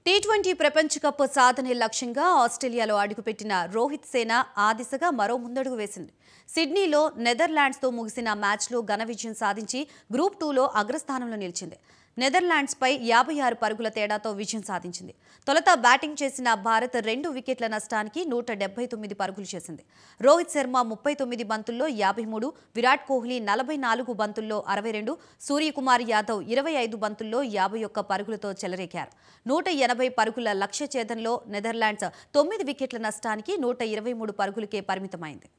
T twenty ప్రపంచ cup సాధనే లక్ష్యంగా ఆస్ట్రేలియాలో అడుగుపెట్టిన రోహిత్ సేన ఆ దిశగా మరో ముందడుగు వేసింది సిడ్నీలో నెదర్లాండ్స్తో ముగిసిన మ్యాచ్లో ఘన విజయం సాధించి గ్రూప్ టూలో అగ్రస్థానంలో నిలిచింది నెదర్లాండ్స్పై యాభై ఆరు పరుగుల తేడాతో విజయం సాధించింది తొలుత బ్యాటింగ్ చేసిన భారత్ రెండు వికెట్ల నష్టానికి నూట డెబ్బై తొమ్మిది పరుగులు చేసింది రోహిత్ శర్మ ముప్పై తొమ్మిది బంతుల్లో యాభై మూడు విరాట్ కోహ్లీ నలభై నాలుగు బంతుల్లో అరవై రెండు సూర్యకుమార్ యాదవ్ ఇరవై ఐదు బంతుల్లో యాభై ఒక్క పరుగులతో చెలరేకారు నూట ఎనభై పరుగుల లక్ష్య ఛేదంలో నెదర్లాండ్స్ తొమ్మిది వికెట్ల నష్టానికి నూట ఇరవై మూడు పరుగులకే పరిమితమైంది